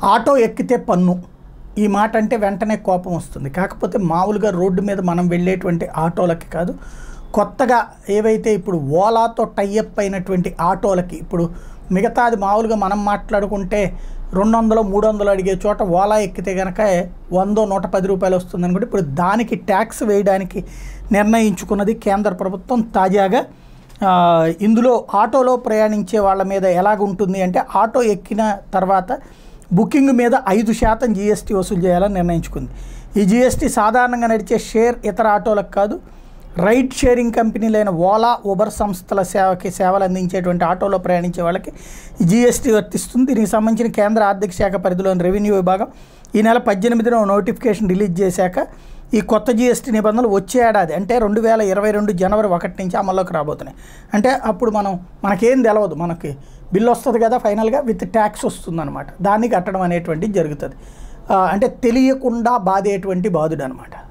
auto ఎక్కితే పన్ను ఈ మాట అంటే వెంటనే కోపం వస్తుంది కాకపోతే మామూలుగా రోడ్డు మీద మనం వెళ్ళేటువంటి ఆటోలకి కాదు కొత్తగా ఏవైతే ఇప్పుడు ఓలాతో టైఅప్ అయినటువంటి ఆటోలకి ఇప్పుడు మిగతాది మామూలుగా మనం మాట్లాడుకుంటే రెండు వందలు మూడు వందలు అడిగే చోట ఓలా ఎక్కితే కనుక వందో నూట పది రూపాయలు వస్తుంది అనుకుంటే ఇప్పుడు దానికి ట్యాక్స్ వేయడానికి నిర్ణయించుకున్నది కేంద్ర ప్రభుత్వం తాజాగా ఆ, ఇందులో ఆటోలో ప్రయాణించే వాళ్ళ మీద ఎలాగుంటుంది అంటే ఆటో ఎక్కిన తర్వాత బుకింగ్ మీద ఐదు శాతం జీఎస్టీ వసూలు చేయాలని నిర్ణయించుకుంది ఈ జీఎస్టీ సాధారణంగా నడిచే షేర్ ఇతర ఆటోలకు కాదు రైడ్ షేరింగ్ కంపెనీలైన ఓలా ఉబర్ సంస్థల సేవకి సేవలు అందించేటువంటి ఆటోలో ప్రయాణించే వాళ్ళకి ఈ జీఎస్టీ వర్తిస్తుంది దీనికి సంబంధించిన కేంద్ర ఆర్థిక శాఖ పరిధిలోని రెవెన్యూ విభాగం ఈ నెల పద్దెనిమిదిన ఓ నోటిఫికేషన్ రిలీజ్ చేశాక ఈ కొత్త జీఎస్టీ నిబంధనలు వచ్చే ఏడాది అంటే రెండు వేల ఇరవై రెండు జనవరి ఒకటి నుంచి అమల్లోకి రాబోతున్నాయి అంటే అప్పుడు మనం మనకేం తెలవదు మనకి బిల్ వస్తుంది కదా ఫైనల్గా విత్ ట్యాక్స్ వస్తుందన్నమాట దాన్ని కట్టడం అనేటువంటిది జరుగుతుంది ఆ, అంటే తెలియకుండా బాధేటువంటి బాధుడు అనమాట